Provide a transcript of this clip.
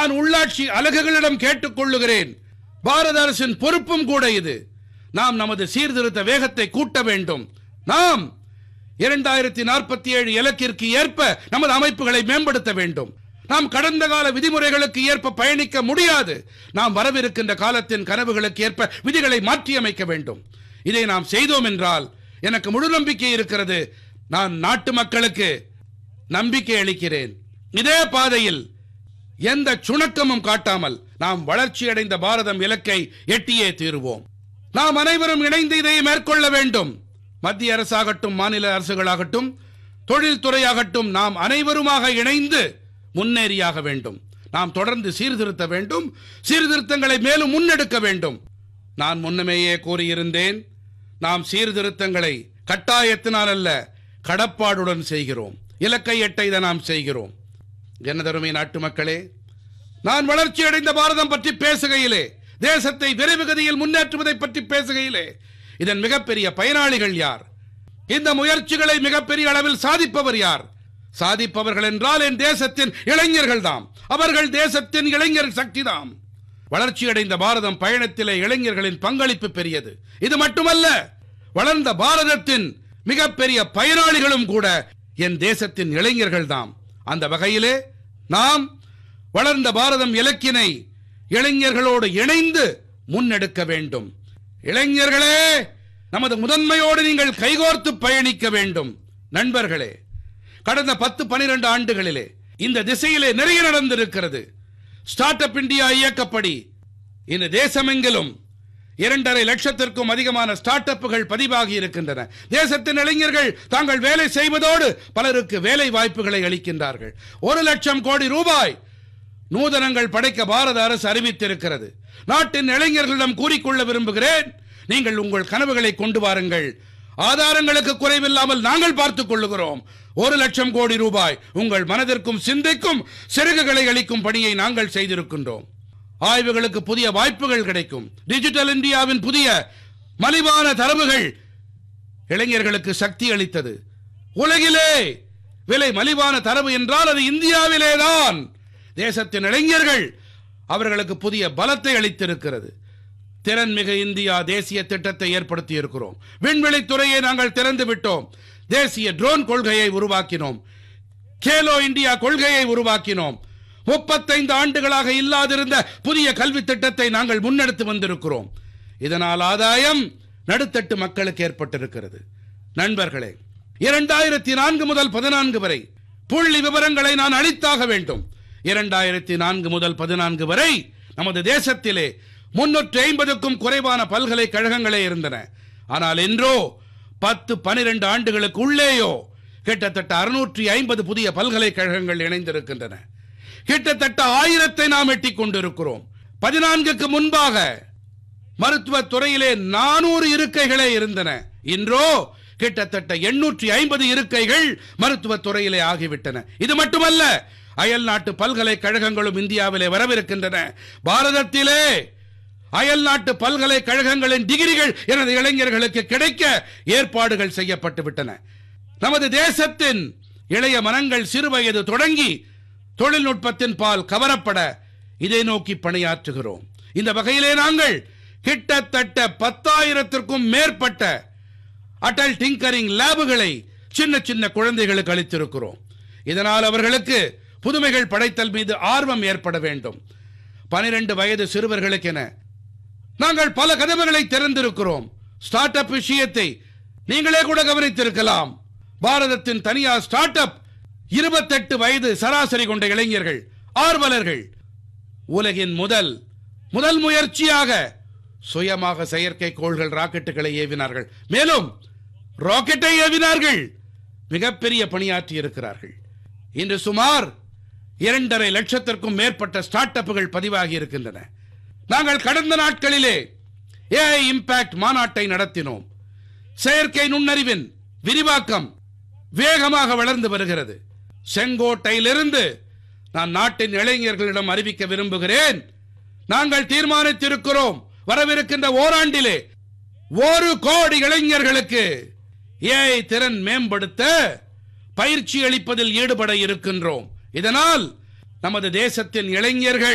நான் உள்ளாட்சி அலகுகளிடம் கேட்டுக்கொள்ளுகிறேன் பாரத அரசின் பொறுப்பும் கூட இது நாம் நமது சீர்திருத்த வேகத்தை கூட்ட வேண்டும் நாம் இரண்டாயிரத்தி நாற்பத்தி ஏழு இலக்கிற்கு ஏற்ப நமது அமைப்புகளை மேம்படுத்த வேண்டும் நாம் கடந்த கால விதிமுறைகளுக்கு ஏற்ப பயணிக்க முடியாது நாம் வரவிருக்கின்ற காலத்தின் கனவுகளுக்கு ஏற்ப விதிகளை மாற்றியமைக்க வேண்டும் இதை நாம் செய்தோம் என்றால் எனக்கு முழு நம்பிக்கை இருக்கிறது நான் நாட்டு மக்களுக்கு நம்பிக்கை அளிக்கிறேன் இதே பாதையில் எந்த சுணக்கமும் காட்டாமல் நாம் வளர்ச்சியடைந்த பாரதம் இலக்கை எட்டியே தீருவோம் நாம் அனைவரும் இணைந்து இதை மேற்கொள்ள வேண்டும் மத்திய அரசாகட்டும் மாநில அரசுகளாகட்டும் தொழில்துறையாகட்டும் நாம் அனைவருமாக இணைந்து முன்னேறியாக வேண்டும் நாம் தொடர்ந்து சீர்திருத்த வேண்டும் சீர்திருத்தங்களை மேலும் முன்னெடுக்க வேண்டும் நான் முன்னமேயே கூறியிருந்தேன் நாம் சீர்திருத்தங்களை கட்டாயத்தினால் அல்ல கடப்பாடுடன் செய்கிறோம் இலக்கை எட்ட இதை நாம் செய்கிறோம் எனதருமை நாட்டு மக்களே நான் வளர்ச்சி அடைந்த பாரதம் பற்றி பேசுகையிலே தேசத்தை விரைவு கதியில் முன்னேற்றுவதை பற்றி பேசுகையிலே இதன் மிகப்பெரிய பயனாளிகள் யார் இந்த முயற்சிகளை மிகப்பெரிய அளவில் சாதிப்பவர் யார் சாதிப்பவர்கள் என்றால் என் தேசத்தின் இளைஞர்கள் தாம் அவர்கள் தேசத்தின் இளைஞர் சக்தி தாம் வளர்ச்சியடைந்த பாரதம் பயணத்திலே இளைஞர்களின் பங்களிப்பு பெரியது இது மட்டுமல்ல வளர்ந்த பாரதத்தின் மிகப்பெரிய பயனாளிகளும் கூட என் தேசத்தின் இளைஞர்கள் தாம் அந்த வகையிலே நாம் வளர்ந்த பாரதம் இலக்கினை இளைஞர்களோடு இணைந்து முன்னெடுக்க வேண்டும் இளைஞர்களே நமது முதன்மையோடு நீங்கள் கைகோர்த்து பயணிக்க வேண்டும் நண்பர்களே கடந்த பத்து பனிரெண்டு ஆண்டுகளிலே இந்த திசையிலே நிறைய நடந்திருக்கிறது ஸ்டார்ட் அப் இந்தியா இயக்கப்படி இந்த தேசமெங்கிலும் இரண்டரை லட்சத்திற்கும் அதிகமான ஸ்டார்ட் அப்புகள் பதிவாகி இருக்கின்றன தேசத்தின் இளைஞர்கள் தாங்கள் வேலை செய்வதோடு பலருக்கு வேலை வாய்ப்புகளை அளிக்கின்றார்கள் ஒரு லட்சம் கோடி ரூபாய் நூதனங்கள் படைக்க பாரத அரசு அறிவித்திருக்கிறது நாட்டின் இளைஞர்களிடம் கூறிக்கொள்ள விரும்புகிறேன் நீங்கள் உங்கள் கனவுகளை கொண்டு வாருங்கள் ஆதாரங்களுக்கு குறைவில்லாமல் நாங்கள் பார்த்துக் கொள்ளுகிறோம் ஒரு லட்சம் கோடி ரூபாய் உங்கள் மனதிற்கும் சிந்தைக்கும் சிறகுகளை அளிக்கும் பணியை நாங்கள் செய்திருக்கின்றோம் ஆய்வுகளுக்கு புதிய வாய்ப்புகள் கிடைக்கும் டிஜிட்டல் இந்தியாவின் புதிய மலிவான தரவுகள் இளைஞர்களுக்கு சக்தி அளித்தது உலகிலே விலை மலிவான தரவு என்றால் அது இந்தியாவிலேதான் தேசத்தின் இளைஞர்கள் அவர்களுக்கு புதிய பலத்தை அளித்திருக்கிறது திறன்மிகு இந்தியா தேசிய திட்டத்தை ஏற்படுத்தி இருக்கிறோம் விண்வெளி துறையை நாங்கள் திறந்து விட்டோம் தேசிய ட்ரோன் கொள்கையை உருவாக்கினோம் கேலோ இந்தியா கொள்கையை உருவாக்கினோம் முப்பத்தைந்து ஆண்டுகளாக இல்லாதிருந்த புதிய கல்வி திட்டத்தை நாங்கள் முன்னெடுத்து வந்திருக்கிறோம் இதனால் ஆதாயம் நடுத்தட்டு மக்களுக்கு ஏற்பட்டிருக்கிறது நண்பர்களே இரண்டாயிரத்தி நான்கு முதல் பதினான்கு வரை புள்ளி விவரங்களை நான் அளித்தாக வேண்டும் இரண்டாயிரத்தி நான்கு முதல் பதினான்கு வரை நமது தேசத்திலே முன்னூற்றி ஐம்பதுக்கும் குறைவான பல்கலைக்கழகங்களே இருந்தன ஆனால் என்றோ பத்து பனிரெண்டு ஆண்டுகளுக்கு உள்ளேயோ கிட்டத்தட்ட அறுநூற்றி ஐம்பது புதிய பல்கலைக்கழகங்கள் இணைந்திருக்கின்றன கிட்டத்தட்ட ஆயிரத்தை நாம் எட்டிக் கொண்டிருக்கிறோம் பதினான்குக்கு முன்பாக மருத்துவ துறையிலே நானூறு இருக்கைகளே இருந்தன இன்றோ கிட்டத்தட்ட எண்ணூற்றி ஐம்பது இருக்கைகள் மருத்துவ துறையிலே ஆகிவிட்டன இது மட்டுமல்ல அயல் நாட்டு பல்கலைக்கழகங்களும் இந்தியாவிலே வரவிருக்கின்றன பாரதத்திலே அயல் நாட்டு பல்கலைக்கழகங்களின் டிகிரிகள் எனது இளைஞர்களுக்கு கிடைக்க ஏற்பாடுகள் செய்யப்பட்டு விட்டன நமது தேசத்தின் இளைய மனங்கள் சிறுவயது தொடங்கி தொழில்நுட்பத்தின் பால் கவரப்பட இதை நோக்கி பணியாற்றுகிறோம் இந்த வகையிலே நாங்கள் கிட்டத்தட்ட பத்தாயிரத்திற்கும் மேற்பட்ட அடல் டிங்கரிங் லேபுகளை சின்ன சின்ன குழந்தைகளுக்கு அளித்திருக்கிறோம் இதனால் அவர்களுக்கு புதுமைகள் படைத்தல் மீது ஆர்வம் ஏற்பட வேண்டும் பனிரெண்டு வயது சிறுவர்களுக்கென நாங்கள் பல கதவுகளை திறந்திருக்கிறோம் ஸ்டார்ட் அப் விஷயத்தை நீங்களே கூட கவனித்திருக்கலாம் பாரதத்தின் தனியார் ஸ்டார்ட் அப் இருபத்தெட்டு வயது சராசரி கொண்ட இளைஞர்கள் ஆர்வலர்கள் உலகின் முதல் முதல் முயற்சியாக சுயமாக செயற்கை கோள்கள் ராக்கெட்டுகளை ஏவினார்கள் மேலும் ராக்கெட்டை ஏவினார்கள் மிகப்பெரிய பணியாற்றி இருக்கிறார்கள் இன்று சுமார் இரண்டரை லட்சத்திற்கும் மேற்பட்ட ஸ்டார்ட் அப்புகள் பதிவாகி இருக்கின்றன நாங்கள் கடந்த நாட்களிலே ஏஐ இம்பாக்ட் மாநாட்டை நடத்தினோம் செயற்கை நுண்ணறிவின் விரிவாக்கம் வேகமாக வளர்ந்து வருகிறது செங்கோட்டையிலிருந்து நான் நாட்டின் இளைஞர்களிடம் அறிவிக்க விரும்புகிறேன் நாங்கள் தீர்மானித்திருக்கிறோம் வரவிருக்கின்ற ஓராண்டிலே ஒரு கோடி இளைஞர்களுக்கு ஏஐ திறன் மேம்படுத்த பயிற்சி அளிப்பதில் ஈடுபட இருக்கின்றோம் இதனால் நமது தேசத்தின் இளைஞர்கள்